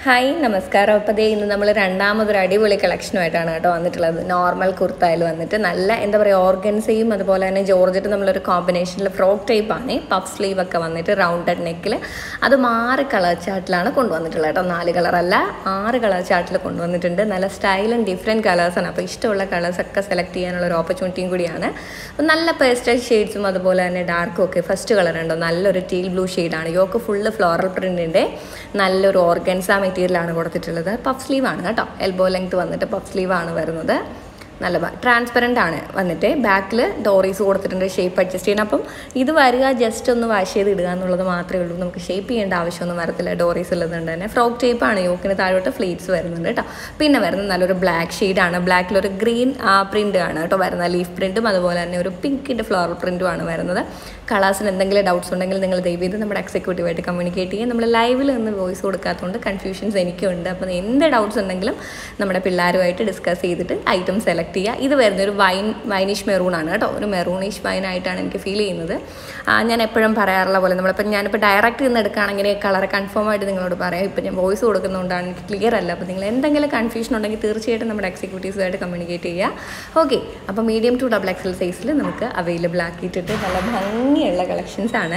hi നമസ്കാരം അപ്പോൾ ദേ ഇന്ന് നമ്മൾ രണ്ടാമതൊരു അടിപൊളി കളക്ഷനുമായിട്ടാണ് കേട്ടോ വന്നിട്ടുള്ളത് നോർമൽ കുർത്തയിൽ വന്നിട്ട് നല്ല എന്താ പറയുക ഓർഗൻസയും അതുപോലെ തന്നെ ജോർജറ്റ് നമ്മളൊരു കോമ്പിനേഷനിൽ ഫ്രോക്ക് ടൈപ്പാണ് പഫ് സ്ലീവ് ഒക്കെ വന്നിട്ട് റൗണ്ടഡ് നെക്കിൽ അത് ആറ് കളർ ചാർട്ടിലാണ് കൊണ്ടുവന്നിട്ടുള്ളത് കേട്ടോ നാല് കളറല്ല ആറ് കളർ ചാർട്ടിൽ കൊണ്ടുവന്നിട്ടുണ്ട് നല്ല സ്റ്റൈലും ഡിഫറെൻറ്റ് കളേഴ്സാണ് അപ്പോൾ ഇഷ്ടമുള്ള കളേഴ്സൊക്കെ സെലക്ട് ചെയ്യാനുള്ള ഒരു ഓപ്പർച്യൂണിറ്റിയും കൂടിയാണ് അപ്പോൾ നല്ല പേസ്റ്റൽ ഷെയ്ഡ്സും അതുപോലെ തന്നെ ഡാർക്കും ഒക്കെ ഫസ്റ്റ് കളർ ഉണ്ടോ നല്ലൊരു ടീൽ ബ്ലൂ ഷെയ്ഡാണ് യോക്ക് ഫുള്ള് ഫ്ലോറൽ പ്രിൻറ്റിൻ്റെ നല്ലൊരു ഓർഗൻസ മെറ്റീരിയലാണ് കൊടുത്തിട്ടുള്ളത് പഫ് സ്ലീവ് ആണ് കേട്ടോ എൽബോ ലെങ്ത് വന്നിട്ട് പഫ് സ്ലീവ് ആണ് വരുന്നത് നല്ല ട്രാൻസ്പെറൻ്റ് ആണ് വന്നിട്ട് ബാക്കിൽ ഡോറീസ് കൊടുത്തിട്ടുണ്ട് ഷേപ്പ് അഡ്ജസ്റ്റ് ചെയ്യണം അപ്പം ഇത് വരിക ജസ്റ്റ് ഒന്ന് വാഷ് ചെയ്ത് ഇടുക എന്നുള്ളത് മാത്രമേ ഉള്ളൂ നമുക്ക് ഷേപ്പ് ചെയ്യേണ്ട ആവശ്യമൊന്നും വരത്തില്ല ഡോറീസ് ഉള്ളതുകൊണ്ട് തന്നെ ഫ്രോക്ക് ടൈപ്പാണ് യോക്കിന് താഴോട്ട് ഫ്ലീറ്റ്സ് വരുന്നുണ്ട് കേട്ടോ പിന്നെ വരുന്നത് നല്ലൊരു ബ്ലാക്ക് ഷെയ്ഡാണ് ബ്ലാക്കിലൊരു ഗ്രീൻ പ്രിൻ്റ് ആണ് കേട്ടോ വരുന്നത് ലീഫ് പ്രിൻറ്റും അതുപോലെ തന്നെ ഒരു പിങ്കിൻ്റെ ഫ്ലോറൽ പ്രിൻറ്റും ആണ് വരുന്നത് കളേഴ്സിന് എന്തെങ്കിലും ഡൗട്ട്സ് ഉണ്ടെങ്കിൽ നിങ്ങൾ ദയവ് ചെയ്ത് നമ്മുടെ എക്സിക്യൂട്ടീവായിട്ട് കമ്മ്യൂണിക്കേറ്റ് ചെയ്യുക നമ്മൾ ലൈവിൽ നിന്ന് വോയിസ് കൊടുക്കാത്തതുകൊണ്ട് കൺഫ്യൂഷൻസ് എനിക്കുണ്ട് അപ്പോൾ എന്ത് ഡൗട്ട്സ് ഉണ്ടെങ്കിലും നമ്മുടെ പിള്ളേരുമായിട്ട് ഡിസ്കസ് ചെയ്തിട്ട് ഐറ്റം സെലക്ട് ചെയ്യുക ഇത് വരുന്ന ഒരു വൈൻ വൈനിഷ് മെറൂൺ ആണ് കേട്ടോ ഒരു മെറൂണിഷ് വൈൻ ആയിട്ടാണ് എനിക്ക് ഫീൽ ചെയ്യുന്നത് ആ, ഞാൻ എപ്പോഴും പറയാറുള്ള പോലെ നമ്മളിപ്പോൾ ഞാനിപ്പോൾ ഡയറക്റ്റ് നിന്ന് എടുക്കുകയാണെങ്കിൽ കളർ കൺഫേം ആയിട്ട് നിങ്ങളോട് പറയാം ഇപ്പോൾ ഞാൻ വോയിസ് കൊടുക്കുന്നതുകൊണ്ടാണ് എനിക്ക് ക്ലിയർ അല്ല അപ്പോൾ നിങ്ങൾ എന്തെങ്കിലും കൺഫ്യൂഷൻ ഉണ്ടെങ്കിൽ തീർച്ചയായിട്ടും നമ്മുടെ എക്സിക്യൂട്ടീവ്സുമായിട്ട് കമ്മ്യൂണിക്കേറ്റ് ചെയ്യുക ഓക്കെ അപ്പോൾ മീഡിയം ടു ഡബിൾ എക്സൽ സൈസിൽ നമുക്ക് അവൈലബിൾ ആക്കിയിട്ടിട്ട് നല്ല ഭംഗിയുള്ള കളക്ഷൻസ് ആണ്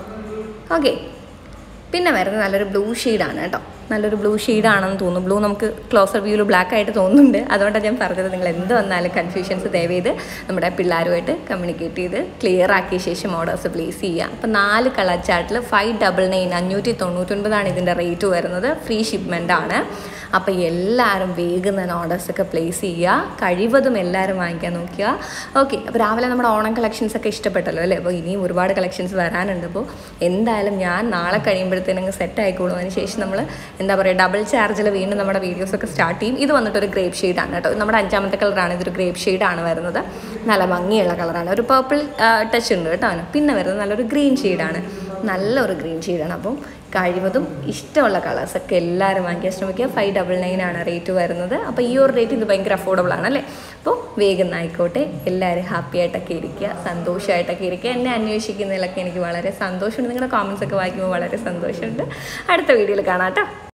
ഓക്കെ പിന്നെ വരുന്നത് നല്ലൊരു ബ്ലൂ ഷെയ്ഡാണ് കേട്ടോ നല്ലൊരു ബ്ലൂ ഷെയ്ഡാണെന്ന് തോന്നുന്നു ബ്ലൂ നമുക്ക് ക്ലോസർ വ്യൂവിൽ ബ്ലാക്ക് ആയിട്ട് തോന്നുന്നുണ്ട് അതുകൊണ്ടാണ് ഞാൻ പറഞ്ഞത് നിങ്ങൾ എന്ത് വന്നാലും കൺഫ്യൂഷൻസ് ദയവ് ചെയ്ത് നമ്മുടെ പിള്ളേരുമായിട്ട് കമ്മ്യൂണിക്കേറ്റ് ചെയ്ത് ക്ലിയർ ആക്കിയ ശേഷം ഓർഡേഴ്സ് പ്ലേസ് ചെയ്യുക അപ്പോൾ നാല് കളർ ചാർട്ടിൽ ഫൈവ് ഡബിൾ നയൻ അഞ്ഞൂറ്റി തൊണ്ണൂറ്റൊൻപതാണ് ഇതിൻ്റെ റേറ്റ് വരുന്നത് ഫ്രീ ഷിപ്മെൻ്റ് ആണ് അപ്പോൾ എല്ലാവരും വേഗം തന്നെ ഓർഡേഴ്സൊക്കെ പ്ലേസ് ചെയ്യുക കഴിവതും എല്ലാവരും വാങ്ങിക്കാൻ നോക്കുക ഓക്കെ അപ്പോൾ രാവിലെ നമ്മുടെ ഓണം കളക്ഷൻസ് ഒക്കെ ഇഷ്ടപ്പെട്ടല്ലോ അല്ലേ അപ്പോൾ ഇനിയും ഒരുപാട് കളക്ഷൻസ് വരാനുണ്ട് അപ്പോൾ എന്തായാലും ഞാൻ നാളെ കഴിയുമ്പോഴത്തേനും സെറ്റ് ആയിക്കോളും അതിന് ശേഷം നമ്മൾ എന്താ പറയുക ഡബിൾ ചാർജിൽ വീണ്ടും നമ്മുടെ വീഡിയോസൊക്കെ സ്റ്റാർട്ട് ചെയ്യും ഇത് വന്നിട്ടൊരു ഗ്രേപ്പ് ഷെയ്ഡാണ് കേട്ടോ നമ്മുടെ അഞ്ചാമത്തെ കളറാണ് ഇതൊരു ഗ്രേപ്പ് ഷെയ്ഡാണ് വരുന്നത് നല്ല ഭംഗിയുള്ള കളറാണ് ഒരു പേർപ്പിൾ ടച്ച് ഉണ്ട് കേട്ടോ അവന് പിന്നെ വരുന്നത് നല്ലൊരു ഗ്രീൻ ഷെയ്ഡാണ് നല്ലൊരു ഗ്രീൻ ഷെയ്ഡാണ് അപ്പം കഴിവതും ഇഷ്ടമുള്ള കളേഴ്സൊക്കെ എല്ലാവരും വാങ്ങിക്കാൻ ശ്രമിക്കുക ഫൈവ് ഡബിൾ നയൻ ആണ് റേറ്റ് വരുന്നത് അപ്പോൾ ഈ ഒരു റേറ്റ് ഇത് ഭയങ്കര അഫോർഡബിൾ ആണ് അല്ലേ അപ്പോൾ വേഗം ആയിക്കോട്ടെ എല്ലാവരും ഹാപ്പി ആയിട്ടൊക്കെ ഇരിക്കുക സന്തോഷമായിട്ടൊക്കെ ഇരിക്കുക എന്നെ അന്വേഷിക്കുന്നതിലൊക്കെ എനിക്ക് വളരെ സന്തോഷമുണ്ട് നിങ്ങളുടെ കോമൻസ് ഒക്കെ വായിക്കുമ്പോൾ വളരെ സന്തോഷമുണ്ട് അടുത്ത വീഡിയോയിൽ കാണാം കേട്ടോ